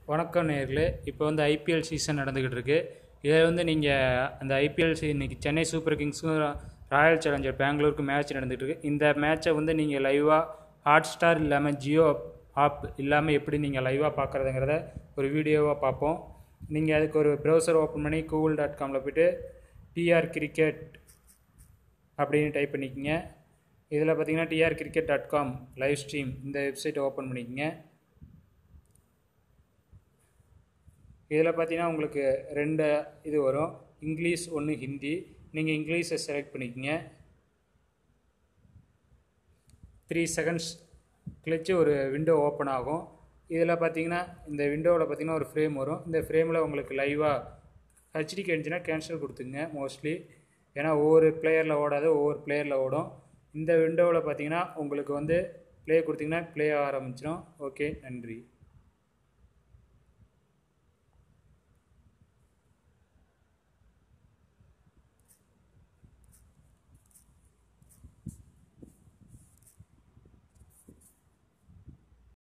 வணக்கம் நேர்களே இப்போ வந்து ஐபிஎல் சீசன் நடந்துக்கிட்டு இருக்கு இதில் வந்து நீங்கள் அந்த ஐபிஎல் இன்னைக்கு சென்னை சூப்பர் கிங்ஸும் ராயல் சேலஞ்சர் பெங்களூருக்கு மேட்ச் நடந்துகிட்டு இருக்கு இந்த மேட்சை வந்து நீங்கள் லைவாக ஹாட் ஸ்டார் இல்லாமல் ஜியோ ஆப் இல்லாமல் எப்படி நீங்கள் லைவாக பார்க்குறதுங்கிறத ஒரு வீடியோவாக பார்ப்போம் நீங்கள் அதுக்கு ஒரு ப்ரௌசர் ஓப்பன் பண்ணி கூகுள் டாட் காமில் போய்ட்டு டிஆர் கிரிக்கெட் அப்படின்னு டைப் பண்ணிக்கோங்க இதில் பார்த்தீங்கன்னா TR cricket dot com live stream இந்த வெப்சைட்டை ஓப்பன் பண்ணிக்கோங்க இதில் பார்த்தீங்கன்னா உங்களுக்கு ரெண்டு இது வரும் இங்கிலீஷ் ஒன்று ஹிந்தி நீங்கள் இங்கிலீஷை செலக்ட் பண்ணிக்கோங்க த்ரீ செகண்ட்ஸ் கழிச்சு ஒரு விண்டோ ஓப்பன் ஆகும் இதில் பார்த்தீங்கன்னா இந்த விண்டோவில் பார்த்தீங்கன்னா ஒரு ஃப்ரேம் வரும் இந்த ஃப்ரேமில் உங்களுக்கு லைவாக ஹெச்டி கேட்டுச்சுன்னா கேன்சல் கொடுத்துங்க மோஸ்ட்லி ஏன்னா ஒவ்வொரு பிளேயரில் ஓடாது ஒவ்வொரு பிளேயரில் ஓடும் இந்த விண்டோவில் பார்த்தீங்கன்னா உங்களுக்கு வந்து ப்ளே கொடுத்தீங்கன்னா ப்ளே ஆரம்பிச்சிடும் ஓகே நன்றி